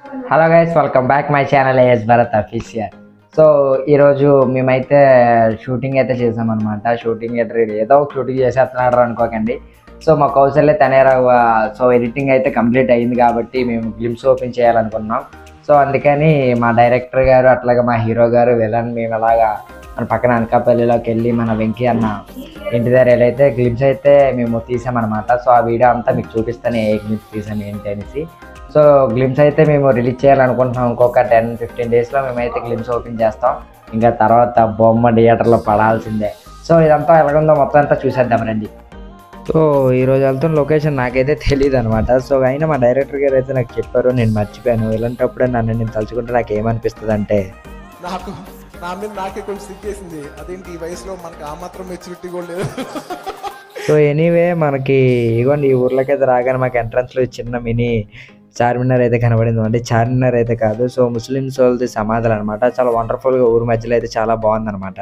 hello guys welcome back my channel AS Bharath official so ఈరోజు మేమైతే shooting అయితే చేసామన్నమాట షూటింగ్ అయితే ఏదో ఒక షూటింగ్ చేసేస్తున్నాడు అనుకోకండి సో మా కౌశల్య తనేరా సో ఎడిటింగ్ అయితే కంప్లీట్ అయింది కాబట్టి మేము గ్లిమ్స్ ఓపెన్ చేయాలనుకున్నాం సో అందుకని మా డైరెక్టర్ గారు అట్లాగే మా హీరో గారు విలన్ మేము అలాగా మన పక్కన అనకాపల్లిలోకి వెళ్ళి మన వెంకీ అన్న ఇంటి దగ్గర వెళ్ళైతే గ్లిమ్స్ అయితే మేము తీసామన్నమాట సో ఆ వీడియో అంతా మీకు చూపిస్తాను ఏ గ్లిమ్స్ తీసాం ఏంటి అనేసి సో గ్లిమ్స్ అయితే మేము రిలీజ్ చేయాలనుకుంటున్నాం ఇంకొక టెన్ ఫిఫ్టీన్ డేస్లో మేమైతే గ్లిమ్స్ ఓపెన్ చేస్తాం ఇంకా తర్వాత బొమ్మ థియేటర్లో పడాల్సిందే సో ఇదంతా ఎలాగుందో మొత్తం అంతా చూసేద్దాం రండి సో ఈ రోజు వెళ్తున్న లొకేషన్ నాకైతే తెలియదు అనమాట సో అయినా మా డైరెక్టర్ గారు అయితే నాకు చెప్పారు నేను మర్చిపోయాను ఇలాంటప్పుడే నన్ను నేను తలుచుకుంటే నాకు ఏమనిపిస్తుంది అంటే నాకు నా మీద నాకే కొంచెం సిగ్గేసింది అదేంటి ఈ వయసులో మనకి ఆ మాత్రం మెచ్యూరిటీ కూడా లేదు సో ఎనీవే మనకి ఇగోండి ఈ ఊర్లోకైతే రాగానే మాకు ఎంట్రన్స్లో చిన్న మినీ చార్మినార్ అయితే కనబడింది అంటే చార్మినార్ అయితే కాదు సో ముస్లిమ్స్ వాళ్ళది సమాధులు అనమాట చాలా వండర్ఫుల్గా ఊరి మధ్యలో అయితే చాలా బాగుందన్నమాట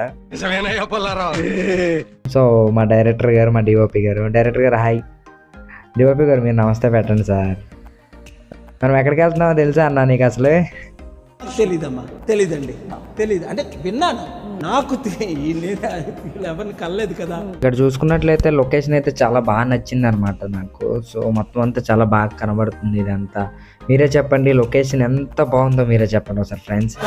సో మా డైరెక్టర్ గారు మా డిఓపి గారు డైరెక్టర్ గారు హాయ్ డిఓపి గారు మీరు నమస్తే పెట్టండి సార్ మనం ఎక్కడికి వెళ్తున్నామో తెలుసా అన్న నీకు అసలు తెలీదమ్మా తెలీదండి తెలీదు అంటే విన్నాను నాకు తె- ఈ నేను ఎవరిని కలలేదు కదా ఇక్కడ చూసుకున్నట్లయితే లొకేషన్ అయితే చాలా బాగా నచ్చింది అనమాట నాకు సో మొత్తం అంతా చాలా బాగా కనబడుతుంది ఇదంతా మీరే చెప్పండి లొకేషన్ ఎంత బాగుందో మీరే చెప్పండి ఒకసారి ఫ్రెండ్స్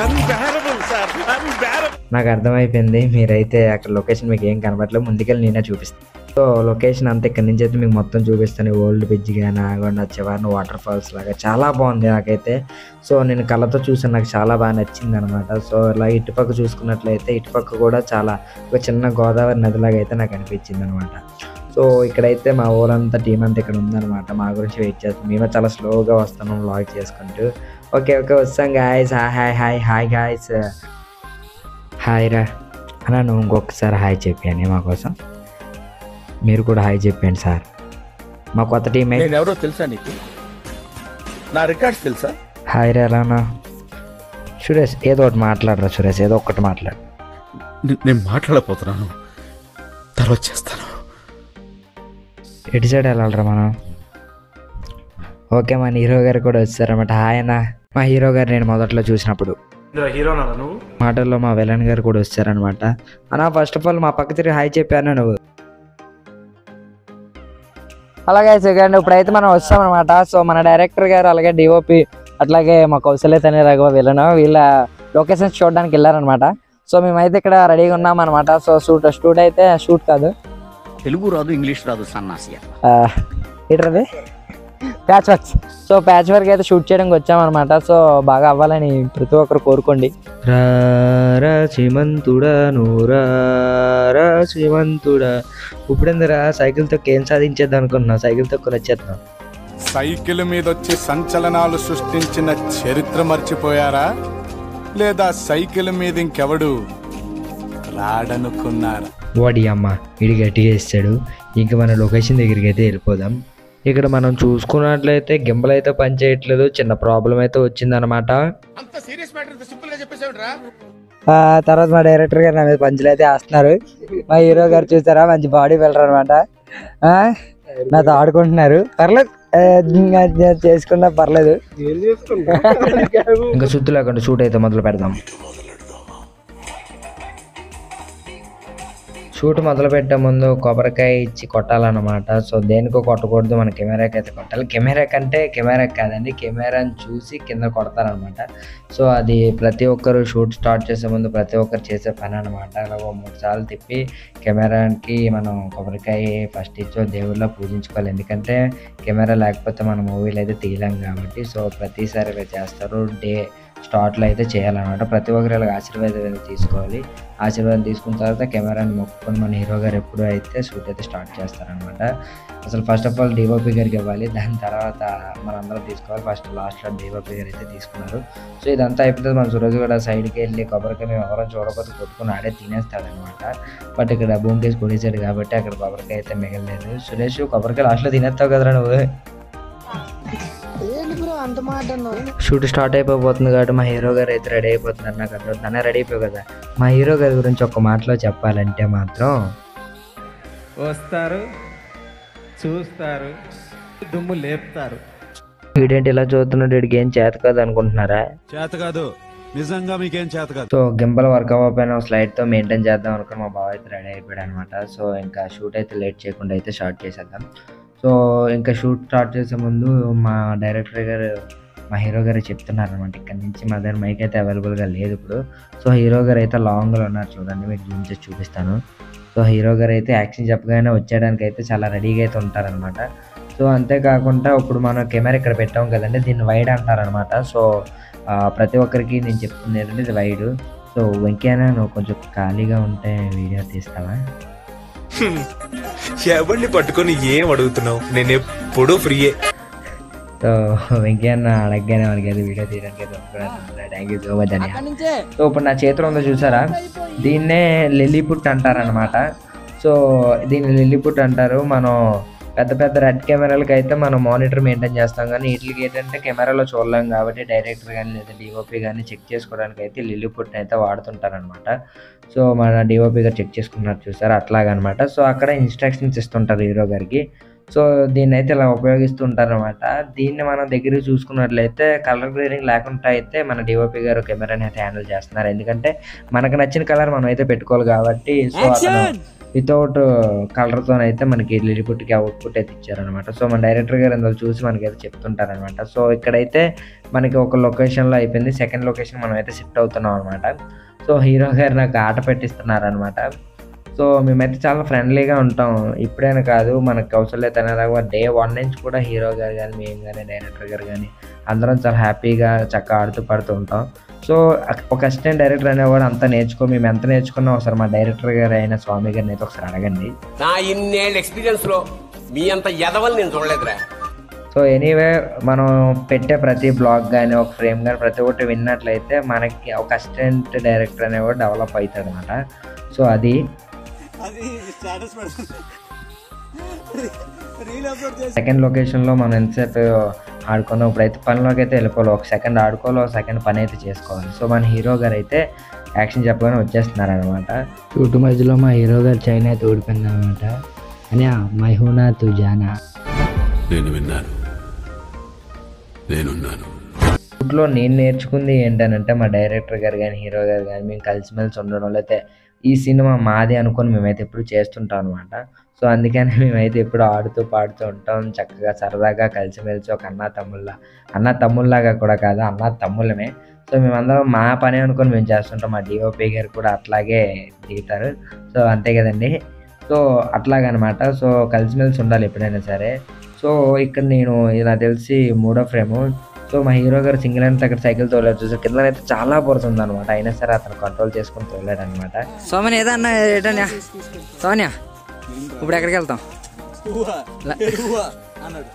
నాకు అర్థమైపోయింది మీరైతే అక్కడ లొకేషన్ మీకు ఏం కనబడలేదు ముందుకెళ్ళి నేనే చూపిస్తాను సో లొకేషన్ అంతా ఇక్కడ నుంచి అయితే మీకు మొత్తం చూపిస్తాను ఓల్డ్ బ్రిడ్జ్ కానీ ఆగొండ చివరిన వాటర్ ఫాల్స్ లాగా చాలా బాగుంది నాకైతే సో నేను కళ్ళతో చూసాను నాకు చాలా బాగా నచ్చింది అనమాట సో ఇలా ఇటుపక్క చూసుకున్నట్లయితే ఇటుపక్క కూడా చాలా ఒక చిన్న గోదావరి నదిలాగా అయితే నాకు అనిపించింది అనమాట సో ఇక్కడైతే మా ఊరంతా టీం అంతా ఇక్కడ ఉందన్నమాట మా గురించి వెయిట్ చేస్తాం మేము చాలా స్లోగా వస్తున్నాం లాగ్ చేసుకుంటూ ఓకే ఓకే వస్తాం guys hi hi hi guys hi రా అన్న నువ్వు ఇంకొకసారి హాయ్ చెప్పాను మా కోసం మీరు కూడా హాయ్ చెప్పండి సార్ మా కొత్త టీమే నేను ఎవరో తెలుసా నీకు నా రికార్డ్స్ తెలుసా హాయ్ రా రానా సురేష్ ఏదో ఒకటి మాట్లాడరా సురేష్ ఏదో ఒకటి మాట్లాడు నే- నేను మాట్లాడపోతున్నాను తర్వాత చేస్తాను ఎటు సైడ్ వెళ్ళాలరా మనం ఓకే మన హీరో గారు కూడా వచ్చారన్నమాట హాయ్ అన్న మా హీరో గారు నేను మొదట్లో చూసినప్పుడు హీరోనా నువ్వు మాటల్లో మా విలన్ గారు కూడా వచ్చారనమాట అన్న ఫస్ట్ ఆఫ్ ఆల్ మా పక్క తిరిగి హాయ్ చెప్పాను నువ్వు అలాగే సెకండ్ ఇప్పుడైతే మనం వచ్చామన్నమాట సో మన డైరెక్టర్ గారు అలాగే డిఓపి అట్లాగే మా కౌశల్య తనే రఘువ వీళ్ళను వీళ్ళ లొకేషన్స్ చూడడానికి వెళ్ళారనమాట సో మేమైతే ఇక్కడ రెడీగా ఉన్నాం అనమాట సో షూట్ షూట్ అయితే షూట్ కాదు తెలుగు రాదు ఇంగ్లీష్ రాదు సన్నాసియ ఏంటది patch works so patch work అయితే షూట్ చేయడానికి వచ్చామన్నమాట సో బాగా అవ్వాలని ప్రతి ఒక్కరు కోరుకోండి రా శ్రీమంతుడా నూరా రా శ్రీమంతుడా ఇప్పుడేందిరా సైకిల్ తొక్కి ఏం సాధించేద్దాం అనుకున్నా సైకిల్ తొక్కు వచ్చేద్దాం సైకిల్ మీద వచ్చి సంచలనాలు సృష్టించిన చరిత్ర మర్చిపోయారా లేదా సైకిల్ మీద ఇంకెవడు రాడనుకున్నారా వాడి అమ్మ ఇడి గట్టిగా ఇస్తాడు ఇంకా మన లొకేషన్ దగ్గరికి అయితే వెళ్ళిపోదాం ఇక్కడ మనం చూసుకున్నట్లయితే గింబల్ అయితే పనిచేయట్లేదు చిన్న ప్రాబ్లం అయితే వచ్చిందనమాట అంత సీరియస్ మ్యాటర్ సింపుల్ గా చెప్పేసావురా ఆ, తర్వాత మా డైరెక్టర్ గారు నా మీద పంచులు అయితే వేస్తున్నారు మా హీరో గారు చూసారా మంచి బాడీ బిల్డర్ అనమాట నాతో ఆడుకుంటున్నారు పర్లేదు ఆ, ఇంకా చేసుకున్నా పర్లేదు ఇంకా సుత్తు లేకుండా షూట్ అయితే మొదలు పెడదాం షూట్ మొదలు పెట్టే ముందు కొబ్బరికాయ ఇచ్చి కొట్టాలన్నమాట సో దేనికో కొట్టకూడదు మన కెమెరాకి అయితే కొట్టాలి కెమెరా కంటే కెమెరా కాదండి కెమెరాని చూసి కింద కొడతారనమాట సో అది ప్రతి ఒక్కరు షూట్ స్టార్ట్ చేసే ముందు ప్రతి ఒక్కరు చేసే పని అనమాట అలాగ మూడు సార్లు తిప్పి కెమెరాకి మనం కొబ్బరికాయ ఫస్ట్ ఇచ్చో దేవుళ్ళ పూజించుకోవాలి ఎందుకంటే కెమెరా లేకపోతే మన మూవీలు అయితే తీయలేం కాబట్టి సో ప్రతిసారి ఇలా చేస్తారు డే స్టార్ట్లో అయితే చేయాలన్నమాట ప్రతి ఒక్కరు ఇలాగ ఆశీర్వాదం అయితే తీసుకోవాలి ఆశీర్వాదం తీసుకున్న తర్వాత కెమెరాని మొక్కుకొని మన హీరో గారు ఎప్పుడు అయితే షూట్ అయితే స్టార్ట్ చేస్తారనమాట అసలు ఫస్ట్ ఆఫ్ ఆల్ డిఓపి గారికి ఇవ్వాలి దాని తర్వాత మనందరం తీసుకోవాలి ఫస్ట్ లాస్ట్లో డిఓపి గారు అయితే తీసుకున్నారు సో ఇదంతా అయిపోతుంది మన సురేష్ కూడా సైడ్కి వెళ్ళి కొబ్బరికాయ మేము ఎవరైనా చూడకపోతే కొట్టుకుని ఆడే తినేస్తాడనమాట బట్ ఇక్కడ భూమి కేసు కొడేసాడు కాబట్టి అక్కడ కొబ్బరికాయ అయితే మిగలలేదు సురేష్ కొబ్బరికాయ లాస్ట్లో తినేస్తావు కదరా నువ్వు షూట్ స్టార్ట్ అయిపోతుంది కాబట్టి మా హీరో గారు అయితే రెడీ అయిపోతున్నారు నాకు అర్థం తనే రెడీ అయిపోయి కదా మా హీరో గారి గురించి ఒక మాటలో చెప్పాలంటే మాత్రం వస్తారు చూస్తారు దుమ్ము లేపుతారు వీడేంటి ఇలా చూస్తున్నాడు వీడికి ఏం చేత కాదు అనుకుంటున్నారా చేత కాదు నిజంగా మీకేం చేత కాదు సో గింబల్ వర్క్ అవ్వకపోయినా స్లైడ్ తో మెయింటైన్ చేద్దాం అనుకుని మా బావ అయితే రెడీ అయిపోయాడు అనమాట సో ఇంకా షూట్ అయితే లేట్ చేయకుండా అయితే స్టార్ట్ చేసేద్దాం సో ఇంకా షూట్ స్టార్ట్ చేసే ముందు మా డైరెక్టర్ గారు మా హీరో గారు చెప్తున్నారు అనమాట ఇక్కడ నుంచి మా దగ్గర మైక్ అయితే అవైలబుల్గా లేదు ఇప్పుడు సో హీరో గారు అయితే లాంగ్లో ఉన్నారు చూడండి మీకు జూమ్ చేసి చూపిస్తాను సో హీరో గారు అయితే యాక్షన్ చెప్పగానే వచ్చేయడానికి అయితే చాలా రెడీగా అయితే ఉంటారనమాట సో అంతేకాకుండా ఇప్పుడు మనం కెమెరా ఇక్కడ పెట్టాం కదండి దీన్ని వైడ్ అంటారనమాట సో ఆ, ప్రతి ఒక్కరికి నేను చెప్తుంది ఏంటంటే ఇది వైడ్ సో వెంకయ్య నువ్వు కొంచెం ఖాళీగా ఉంటే వీడియో తీస్తావా ఎవరిని పట్టుకొని ఏం అడుగుతున్నావు నేను ఎప్పుడూ ఫ్రీయే సో వెంకయ్య అడగగానే మనకి అయితే వీడియో తీయడానికి అయితే థ్యాంక్ యూ సో మచ్ అని సో ఇప్పుడు నా చేతిలో ఉందో చూసారా దీన్నే లిల్లీపుట్ అంటారనమాట సో దీన్ని లిల్లీపుట్ అంటారు మనం పెద్ద పెద్ద రెడ్ కెమెరాలకి అయితే మనం మానిటర్ మెయింటైన్ చేస్తాం కానీ వీటికి ఏంటంటే కెమెరాలో చూడలేం కాబట్టి డైరెక్టర్ కానీ లేదా డిఓపి కానీ చెక్ చేసుకోవడానికి అయితే లిల్లీపుట్ అయితే వాడుతుంటారనమాట సో మన డిఓపి గారు చెక్ చేసుకున్నారు చూసారు అట్లాగనమాట సో అక్కడ ఇన్స్ట్రక్షన్స్ ఇస్తుంటారు హీరో గారికి సో దీన్ని అయితే ఇలా ఉపయోగిస్తూ ఉంటారనమాట దీన్ని మనం దగ్గర చూసుకున్నట్లయితే కలర్ గ్రేడింగ్ లేకుండా అయితే మన డిఓపి గారు కెమెరాని అయితే హ్యాండిల్ చేస్తున్నారు ఎందుకంటే మనకు నచ్చిన కలర్ మనం అయితే పెట్టుకోవాలి కాబట్టి సో అతను వితౌట్ కలర్తో అయితే మనకి లిరిపుట్కి అవుట్పుట్ అయితే ఇచ్చారనమాట సో మన డైరెక్టర్ గారు అందులో చూసి మనకి అయితే చెప్తుంటారనమాట సో ఇక్కడైతే మనకి ఒక లొకేషన్లో అయిపోయింది సెకండ్ లొకేషన్ మనం అయితే షిఫ్ట్ అవుతున్నాం అనమాట సో హీరో గారు నాకు ఆట పెట్టిస్తున్నారనమాట సో మేమైతే చాలా ఫ్రెండ్లీగా ఉంటాం ఇప్పుడైనా కాదు మనకు కౌశల్య తనరాగా డే వన్ నుంచి కూడా హీరో గారు కానీ మేము కానీ డైరెక్టర్ గారు కానీ అందరం చాలా హ్యాపీగా చక్కగా ఆడుతూ పడుతూ ఉంటాం సో ఒక అసిస్టెంట్ డైరెక్టర్ అనేవాడు అంతా నేర్చుకో మేము ఎంత నేర్చుకున్నాం ఒకసారి మా డైరెక్టర్ గారు అయిన స్వామి గారిని అయితే ఒకసారి అడగండి నా ఇన్నేళ్ళ ఎక్స్పీరియన్స్ లో మీ అంత ఎదవలు నేను చూడలేదురా సో ఎనీవే మనం పెట్టే ప్రతి బ్లాగ్ కానీ ఒక ఫ్రేమ్ కానీ ప్రతి ఒక్కటి విన్నట్లయితే మనకి ఒక అసిస్టెంట్ డైరెక్టర్ అనేవాడు డెవలప్ అవుతాడు అనమాట సో అది అది స్టేటస్ పెడుతుంది రీల్ అప్లోడ్ చేసి సెకండ్ లొకేషన్లో మనం ఎంతసేపు ఆడుకున్నాం ఇప్పుడైతే పనిలోకి అయితే వెళ్ళిపోవాలి ఒక సెకండ్ ఆడుకోవాలి ఒక సెకండ్ పని అయితే చేసుకోవాలి సో మన హీరో గారు అయితే యాక్షన్ చెప్పగానే వచ్చేస్తున్నారు అనమాట షూట్ మధ్యలో మా హీరో గారు చైన్ అయితే ఓడిపోయింది అనమాట అని మై హూనా తు జానా నేను విన్నాను నేనున్నాను షూట్లో నేను నేర్చుకుంది ఏంటనంటే మా డైరెక్టర్ గారు కానీ హీరో గారు కానీ మేము కలిసిమెలిసి ఉండడం లేకపోతే ఈ సినిమా మాది అనుకొని మేమైతే ఎప్పుడు చేస్తుంటాం అనమాట సో అందుకని మేమైతే ఎప్పుడు ఆడుతూ పాడుతూ ఉంటాం చక్కగా సరదాగా కలిసిమెలిసి ఒక అన్న తమ్ముళ్ళ అన్న తమ్ముళ్ళలాగా కూడా కాదు అన్న తమ్ముళ్ళమే సో మేమందరం మా పని అనుకొని మేము చేస్తుంటాం మా డిఓపి గారు కూడా అట్లాగే దిగుతారు సో అంతే కదండి సో అట్లాగనమాట సో కలిసిమెలిసి ఉండాలి ఎప్పుడైనా సరే సో ఇక్కడ నేను ఇలా తెలిసి మూడో ఫ్రేము సో మా హీరో గారు సింగిల్ హ్యాండ్ దగ్గర సైకిల్ తోలేరు చూసారు కింద అయితే చాలా పడుతుంది అనమాట అయినా సరే అతను కంట్రోల్ చేసుకుని తోలేడు అనమాట సోమని ఏదన్నా ఏటన్యా సోనియా ఇప్పుడు ఎక్కడికి వెళ్తాం అన్నాడు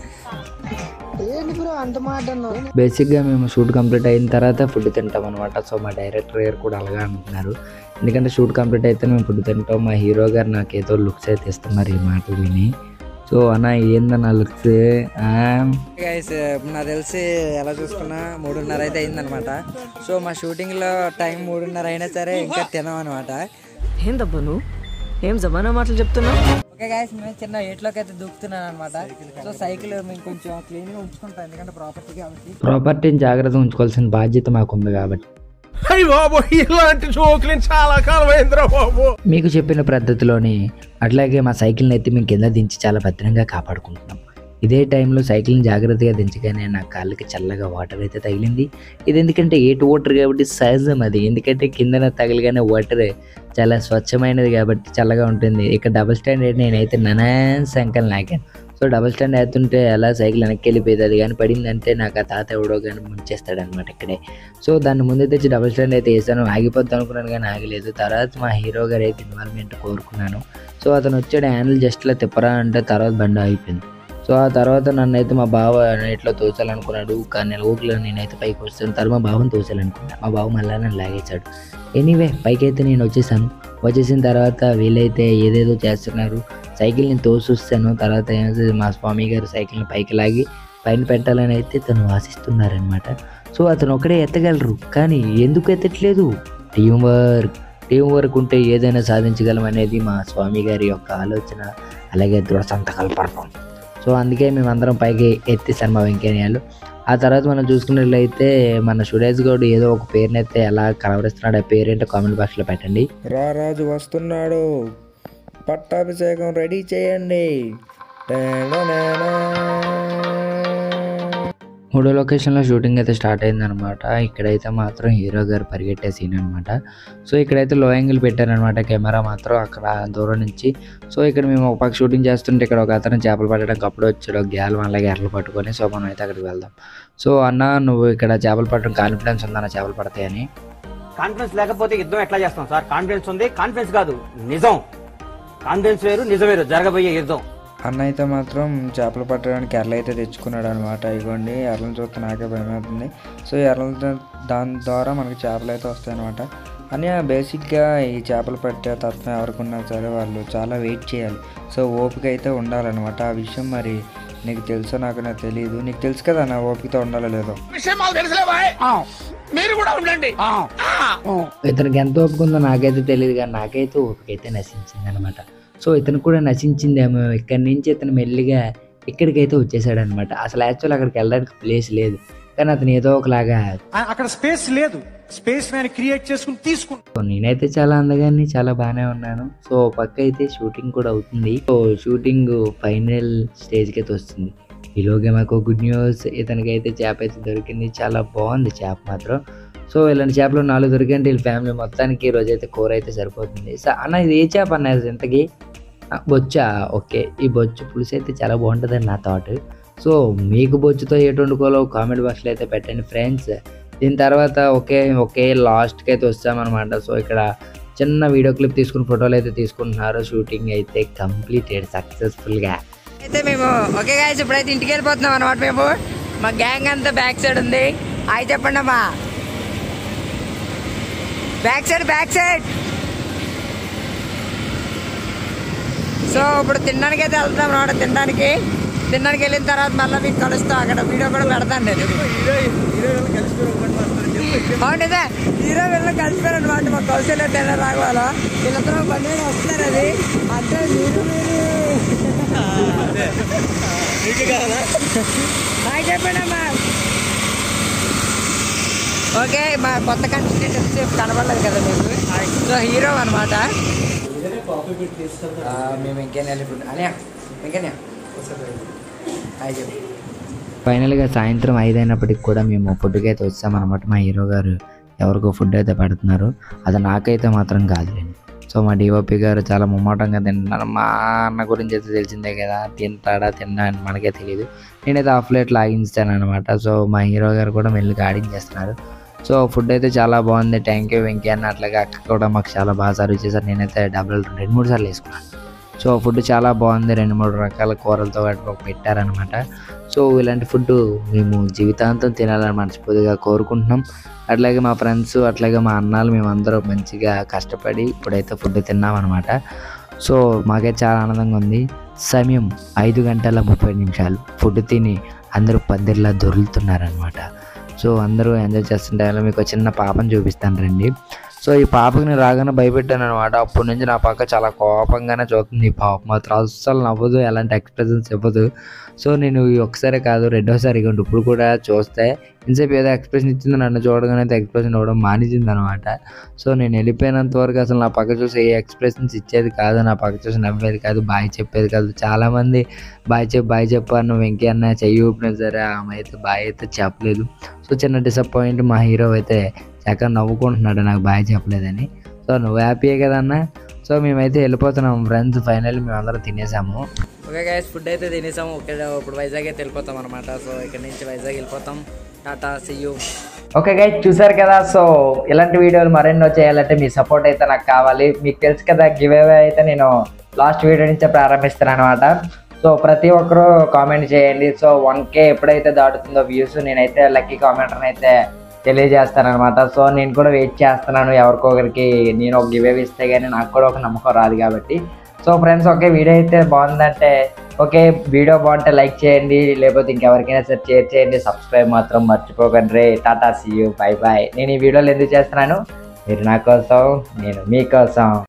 బేసిక్గా మేము షూట్ కంప్లీట్ అయిన తర్వాత ఫుడ్ తింటాం అనమాట సో మా డైరెక్టర్ గారు కూడా అలాగే అంటున్నారు ఎందుకంటే షూట్ కంప్లీట్ అయితే మేము ఫుడ్ తింటాం మా హీరో గారు నాకు ఏదో లుక్స్ అయితే ఇస్తున్నారు ఈ మాటలు విని సో అన్న ఏందన్న లుక్స్ గైస్ నాకు తెలిసి ఎలా చూసుకున్నా మూడున్నర అయితే అయిందనమాట సో మా షూటింగ్లో టైం మూడున్నర అయినా సరే ఇంకా తినాం అనమాట ఏందబ్బా నువ్వు ఏం జమానా మాటలు చెప్తున్నావు ఓకే గైస్ మేము చిన్న ఏట్లోకి అయితే దూకుతున్నాను అనమాట సో సైకిల్ మేము కొంచెం క్లీన్గా ఉంచుకుంటాం ఎందుకంటే ప్రాపర్టీ కాబట్టి ప్రాపర్టీని జాగ్రత్తగా ఉంచుకోవాల్సిన బాధ్యత మాకుంది కాబట్టి అయ్యి బాబు ఇలాంటి జోకులు చాలా కాలం అయిందిరా బాబు మీకు చెప్పిన పద్ధతిలోని అట్లాగే మా సైకిల్ని అయితే మేము కింద దించి చాలా భద్రంగా కాపాడుకుంటున్నాం ఇదే టైంలో సైకిల్ని జాగ్రత్తగా దించగానే నా కాళ్ళకి చల్లగా వాటర్ అయితే తగిలింది ఇది ఎందుకంటే ఏటు వాటర్ కాబట్టి సహజం అది ఎందుకంటే కిందన తగిలిగానే వాటర్ చాలా స్వచ్ఛమైనది కాబట్టి చల్లగా ఉంటుంది ఇక డబుల్ స్టాండ్ అయితే నేనైతే ననాన్ సంకల్ నాకాను సో డబుల్ స్టాండ్ వేస్తుంటే అలా సైకిల్ వెనక్కి వెళ్ళిపోయేది అది కానీ పడిందంటే నాకు ఆ తాత ఎవడో కానీ ముంచేస్తాడు అనమాట ఇక్కడే సో దాన్ని ముందు తెచ్చి డబుల్ స్టాండ్ అయితే వేసాను ఆగిపోద్ది అనుకున్నాను కానీ ఆగలేదు తర్వాత మా హీరో గారు అయితే ఇన్వాల్వ్మెంట్ కోరుకున్నాను సో అతను వచ్చాడు హ్యాండిల్ జస్ట్లో తిప్పరా అంటే తర్వాత బండి అయిపోయింది సో ఆ తర్వాత నన్ను అయితే మా బావ నీటిలో తోచాలనుకున్నాడు కానీ ఊకిలో నేనైతే పైకి వస్తాను తర్వాత మా బావని తోచాలనుకున్నా మా బావ మళ్ళీ నన్ను లాగేశాడు ఎనీవే పైకి అయితే నేను వచ్చేసాను వచ్చేసిన తర్వాత వీళ్ళైతే ఏదేదో చేస్తున్నారు సైకిల్ని తోసొస్తాను తర్వాత ఏమైతే మా స్వామి గారు సైకిల్ని పైకి లాగి పైన పెట్టాలని అయితే తను ఆశిస్తున్నారనమాట సో అతను ఒకడే ఎత్తగలరు కానీ ఎందుకు ఎత్తట్లేదు టీం వర్క్ టీం వర్క్ ఉంటే ఏదైనా సాధించగలం అనేది మా స్వామి గారి యొక్క ఆలోచన అలాగే దృఢ సంతకల్పం సో అందుకే మేమందరం పైకి ఎత్తిస్తాను మా వెంకయ్యలు ఆ తర్వాత మనం చూసుకున్నట్లయితే మన సురేష్ గౌడ్ ఏదో ఒక పేరునైతే ఎలా కలవరిస్తున్నాడు ఆ పేరేంటో కామెంట్ బాక్స్లో పెట్టండి రారాజు వస్తున్నాడు పట్టాభిషేకం రెడీ చేయండి మూడో లొకేషన్లో షూటింగ్ అయితే స్టార్ట్ అయిందనమాట ఇక్కడైతే మాత్రం హీరో గారు పరిగెట్టే సీన్ అనమాట సో ఇక్కడైతే లో యాంగిల్ పెట్టారనమాట కెమెరా మాత్రం అక్కడ దూరం నుంచి సో ఇక్కడ మేము ఒక పక్క షూటింగ్ చేస్తుంటే ఇక్కడ ఒక అతను చేపలు పట్టడానికి అప్పుడు వచ్చాడు ఒక గ్యాల్ అలాగే ఎర్రలు పట్టుకొని సో మనం అయితే అక్కడికి వెళ్దాం సో అన్న నువ్వు ఇక్కడ చేపలు పట్టడం కాన్ఫిడెన్స్ ఉందన్న చేపలు పడతాయని కాన్ఫిడెన్స్ లేకపోతే యుద్ధం ఎట్లా చేస్తాం సార్ కాన్ఫిడెన్స్ ఉంది కాన్ఫిడెన్స్ కాదు నిజం కాన్ఫిడెన్స్ వేరు నిజం వేరు జరగబోయే యుద్ధం అన్న అయితే మాత్రం చేపలు పట్టడానికి ఎర్రలు అయితే తెచ్చుకున్నాడు అనమాట ఇవ్వండి ఎర్రలను చూస్తే నాకే భయం అవుతుంది సో ఎర్రలతో దాని ద్వారా మనకి చేపలు అయితే వస్తాయి అనమాట అని బేసిక్గా ఈ చేపలు పట్టే తత్వం ఎవరికున్నా సరే వాళ్ళు చాలా వెయిట్ చేయాలి సో ఓపిక అయితే ఉండాలన్నమాట ఆ విషయం మరి నీకు తెలుసో నాకు నాకు తెలియదు నీకు తెలుసు కదా నా ఓపికతో ఉండాలో లేదో ఇతనికి ఎంత ఓపిక ఉందో నాకైతే తెలియదు కానీ నాకైతే ఓపిక అయితే నశించింది అనమాట సో ఇతను కూడా నశించిందేమో ఇక్కడి నుంచి ఇతను మెల్లిగా ఇక్కడికైతే వచ్చేసాడు అనమాట అసలు యాక్చువల్ అక్కడికి వెళ్ళడానికి ప్లేస్ లేదు కానీ అతను ఏదో ఒకలాగా అక్కడ స్పేస్ లేదు స్పేస్ మ్యాన్ క్రియేట్ చేసుకుని తీసుకుంటా సో నేనైతే చాలా అందగాన్ని చాలా బాగానే ఉన్నాను సో ఓ పక్క అయితే షూటింగ్ కూడా అవుతుంది సో షూటింగ్ ఫైనల్ స్టేజ్కి అయితే వస్తుంది ఈలోగా మాకు గుడ్ న్యూస్ ఇతనికి అయితే చేప అయితే దొరికింది చాలా బాగుంది చేప మాత్రం సో ఇలాంటి చేపలు నాలుగు దొరికంటే వీళ్ళ ఫ్యామిలీ మొత్తానికి ఈ రోజు అయితే కూర అయితే సరిపోతుంది సో అన్న ఇది ఏ చేప అన్న ఇది ఇంతకీ ఆ, బొచ్చా ఓకే ఈ బొచ్చు పులుసు అయితే చాలా బాగుంటుందని నా థాట్ సో మీకు బొచ్చుతో ఎటు వండుకోవాలో కామెంట్ బాక్స్లో అయితే పెట్టండి ఫ్రెండ్స్ దీని తర్వాత ఒకే ఒకే లాస్ట్కి అయితే వస్తామన్నమాట సో ఇక్కడ చిన్న వీడియో క్లిప్ తీసుకుని ఫోటోలు అయితే తీసుకుంటున్నారు షూటింగ్ అయితే కంప్లీటెడ్ సక్సెస్ఫుల్గా అయితే మేము ఓకే గాయస్ ఇప్పుడైతే ఇంటికి వెళ్ళిపోతున్నాం అనమాట మేము మా గ్యాంగ్ అంతా బ్యాక్ సైడ్ ఉంది అవి చెప్పండి అమ్మా back side back side so ఇప్పుడు తినడానికి అయితే వెళ్తాం అనమాట తినడానికి తినడానికి వెళ్ళిన తర్వాత మళ్ళీ మీకు కలుస్తాం అక్కడ వీడియో కూడా పెడతాను నేను అవునిదే హీరో వీళ్ళు కలిసిపోయారు అనమాట మా కౌశల్య టైలర్ రాఘవాల వీళ్ళందరూ బండి మీద వస్తున్నారు అది అంటే మీరు మీరు హాయ్ చెప్పండి అమ్మా ఓకే మా కొత్త కంటెంట్ వచ్చి కనబడలేదు కదా మీకు సో హీరో అనమాట మేము ఇంకేం వెళ్ళిపోయి అనే ఇంకేనా హాయ్ చెప్పు ఫైనల్గా సాయంత్రం ఐదు అయినప్పటికి కూడా మేము ఫుడ్కి అయితే వచ్చామన్నమాట మా హీరో గారు ఎవరికో ఫుడ్ అయితే పెడుతున్నారు అది నాకైతే మాత్రం కాదులేండి సో మా డిఓపి గారు చాలా ముమ్మాటంగా తింటున్నారు మా అన్న గురించి అయితే తెలిసిందే కదా తింటాడా తిన్నా అని మనకే తెలియదు నేనైతే హాఫ్ ప్లేట్ లాగించాను అనమాట సో మా హీరో గారు కూడా మెల్లిగా ఆడించేస్తున్నారు సో ఫుడ్ అయితే చాలా బాగుంది థ్యాంక్ యూ వెంకీ అన్న అట్లాగే అక్క కూడా మాకు చాలా బాగా సర్వ్ చేశారు నేనైతే డబ్బులు రెండు మూడు సార్లు వేసుకున్నాను సో ఫుడ్ చాలా బాగుంది రెండు మూడు రకాల కూరలతో పాటు పెట్టారనమాట సో ఇలాంటి ఫుడ్ మేము జీవితాంతం తినాలని మనస్ఫూర్తిగా కోరుకుంటున్నాం అట్లాగే మా ఫ్రెండ్స్ అట్లాగే మా అన్నాలు మేమందరం మంచిగా కష్టపడి ఇప్పుడైతే ఫుడ్ తిన్నామన్నమాట సో మాకైతే చాలా ఆనందంగా ఉంది సమయం ఐదు గంటల ముప్పై నిమిషాలు ఫుడ్ తిని అందరూ పందిర్లా దొరులుతున్నారనమాట సో అందరూ ఎంజాయ్ చేస్తుంటే మీకు ఒక చిన్న పాపను చూపిస్తాను రండి సో ఈ పాపకి నేను రాగానే భయపెట్టాను అనమాట అప్పటి నుంచి నా పక్క చాలా కోపంగానే చూస్తుంది ఈ పాప మాత్రం అస్సలు నవ్వదు ఎలాంటి ఎక్స్ప్రెషన్స్ ఇవ్వదు సో నేను ఈ ఒక్కసారి కాదు రెండోసారి ఇవ్వండి ఇప్పుడు కూడా చూస్తే ఇంతసేపు ఏదో ఎక్స్ప్రెషన్ ఇచ్చింది నన్ను చూడగానే అయితే ఎక్స్ప్రెషన్ ఇవ్వడం మానేసింది అనమాట సో నేను వెళ్ళిపోయినంత వరకు అసలు నా పక్క చూసి ఏ ఎక్స్ప్రెషన్స్ ఇచ్చేది కాదు నా పక్క చూసి నవ్వేది కాదు బాయ్ చెప్పేది కాదు చాలామంది బాయ్ చెప్పు బాయ్ చెప్పు అన్న వెంకీ అన్న చెయ్యి ఊపినా సరే ఆమె అయితే బాయ్ అయితే చెప్పలేదు సో చిన్న డిసప్పాయింట్ మా హీరో అయితే చక్కగా నవ్వుకుంటున్నాడు నాకు బాయ్ చెప్పలేదని సో నువ్వు హ్యాపీయే కదన్నా సో మేమైతే వెళ్ళిపోతున్నాం ఫ్రెండ్స్ ఫైనల్ మేము అందరం తినేసాము ఓకే గైస్ ఫుడ్ అయితే తినేసాము ఓకే ఇప్పుడు వైజాగ్ అయితే వెళ్ళిపోతాం అనమాట సో ఇక్కడ నుంచి వైజాగ్ వెళ్ళిపోతాం టాటా సియూ ఓకే గైస్ చూసారు కదా సో ఇలాంటి వీడియోలు మరెన్నో చేయాలంటే మీ సపోర్ట్ అయితే నాకు కావాలి మీకు తెలుసు కదా గివ్ అవే అయితే నేను లాస్ట్ వీడియో నుంచే ప్రారంభిస్తాను అనమాట సో ప్రతి ఒక్కరూ కామెంట్ చేయండి సో వన్ కే ఎప్పుడైతే దాటుతుందో వ్యూస్ నేనైతే లక్కీ కామెంటర్ అయితే తెలియజేస్తాను అనమాట సో నేను కూడా వెయిట్ చేస్తున్నాను ఎవరికొకరికి నేను ఒక గివ్ అవే ఇస్తే కానీ నాకు కూడా ఒక నమ్మకం రాదు కాబట్టి సో ఫ్రెండ్స్ ఓకే వీడియో అయితే బాగుందంటే ఓకే వీడియో బాగుంటే లైక్ చేయండి లేకపోతే ఇంకెవరికైనా సరే షేర్ చేయండి సబ్స్క్రైబ్ మాత్రం మర్చిపోకండి రే tata see you bye bye నేను ఈ వీడియోలు ఎందుకు చేస్తున్నాను మీరు నా కోసం నేను మీకోసం